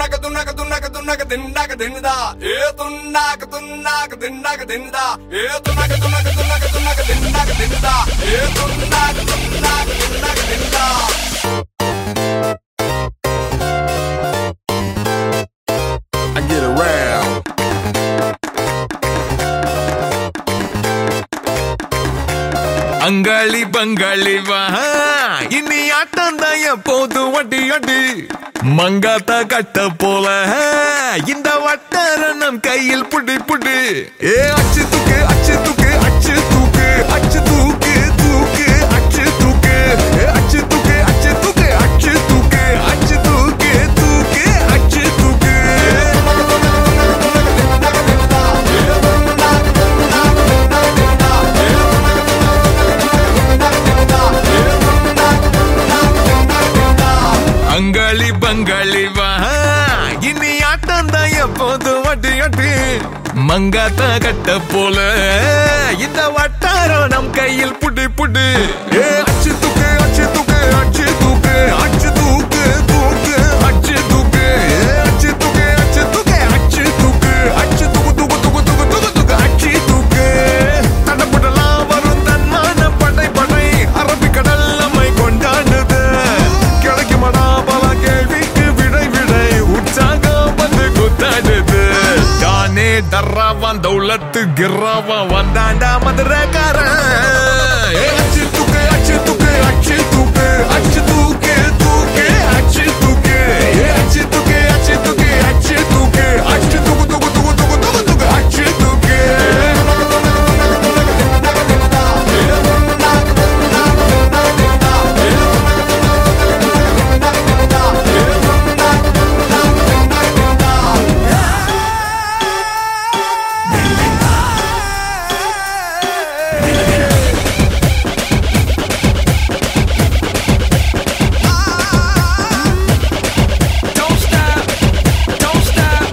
துண்ணாக்க துண்ணாக்க துண்ணாக்க துண்ணாக்க திண்டாக்க தின்னுதா A துண்ணாக்க துண்ணாக்க திண்டாக்க தின்னுதா A துண்ணாக்க துண்ணாக்க துண்ணாக்க துண்ணாக்க திண்டாக்க தின்னுதா A துண்ணாக்க துண்ணாக்க திண்டாக்க தின்னுதா I get around. அங்காளி பங்காளி வா இனி ஆட்டம் தான் எப்போது வட்டி அடி மங்காத்தா கட்ட போல இந்த வட்டார நம் கையில் புடி புடி ஏ அச்சு தூக்கு அச்சு தூக்கு அச்சு தூக்கு அச்சு தூக்கு தூக்கு அச்சு தூக்கு ஏ அச்சு தூக்கு அச்சு தூக்கு அச்சு தூக்கு அச்சு தூக்கு தூக்கு அச்சு தூக்கு அங்காளி பங்காளி வா இனி ஆட்டம் தான் எப்போது வட்டி அட்டி மங்காத்தா கட்ட போல இந்த வட்டாரம் நம் கையில் புடி புடி ஏ அச்சு தூக்கு அச்சு தூக்கு அச்சு தூக்கு அச்சு தூக்கு தூக்கு அச்சு தூக்கு ஏ அச்சு தூக்கு அச்சு தூக்கு அச்சு தூக்கு அச்சு தூக்கு தூக்கு தூக்கு தூக்கு தூக்கு தூக்கு அச்சு தூக்கு தடப்படலாம் வரும் தன்மான படை படை அரபிக்கடல் நம்மை கொண்டாடுது கிடைக்குமடா பல கேள்விக்கு விடை விடை உற்சாகம் வந்து குத்தாடுது தானே டர்ராவான் தௌலத்து கிர்ராவான் வந்தாண்டா மதுரக்காரன் ஏ, அச்சு தூக்கு அச்சு தூக்கு அச்சு தூக்கு அச்சு தூக்கு தூக்கு அச்சு தூக்கு ஏ, அச்சு தூக்கு அச்சு தூக்கு அச்சு தூக்கு அச்சு தூக்கு தூக்கு தூக்கு தூக்கு தூக்கு தூக்கு அச்சு தூக்கு Don't stop, don't stop.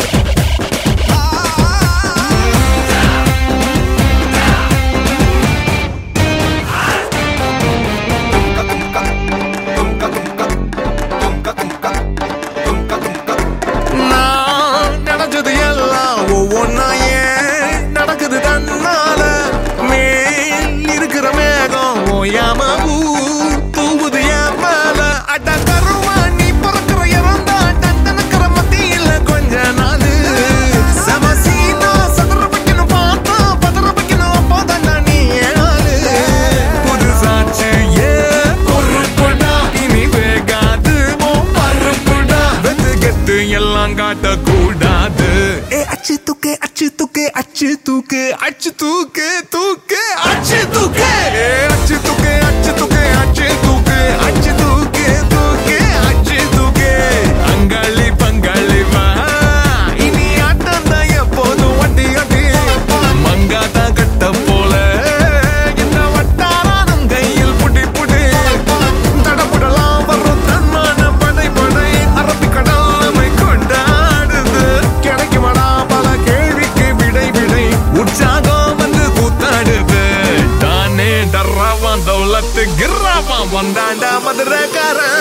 நான் நினைச்சது எல்லாம் ஒவ்வொன்னா ஏன் நடக்குது தன்னால மேல் இருக்கிற மேகம் ஓயாம ஊ தூவுது என் மேல அட கருவா நீ பறக்கிற இறந்தா டண்டனக்கிற மத்தியில கொஞ்ச நாளு சமசீனா சதுர வைக்கணும் பார்த்தா பதற வைக்கணும் அப்போதான் நீ ஏழு புதுசாச்சு ஏ பொறுப்புடா இனி வேகாது ஓ பருப்புடா வெத்து கெத்து எல்லாம் காட்டக்கூடாது ஏ அச்சு தூக்கு அச்சு தூக்கு அச்சு தூக்கு அச்சு தூக்கு தூக்கு அச்சு தூக்கு ஏ அச்சு தூக்கு அச்சு தூக்கு அச்சு தூக்கு அச்சு தூக்கு தூக்கு அச்சு தூக்கு அங்காளி பங்காளி வா இனி ஆட்டம் தான் எப்போதும் வட்டி அடி மங்காத்தா கட்ட போல இந்த வட்டாரம் கையில் புடி புடி தடபுடலாம் வரும் தன்மான படை படை அரபிக்கடல் நம்மை கொண்டாடுது கிடைக்குமடா பல கேள்விக்கு விடை விடை உற்சாகம் வந்து கூத்தாடுது தானே டர்ராவான் தௌலத்து கிர்ராவான் வந்தாண்டா மதுரக்காரன்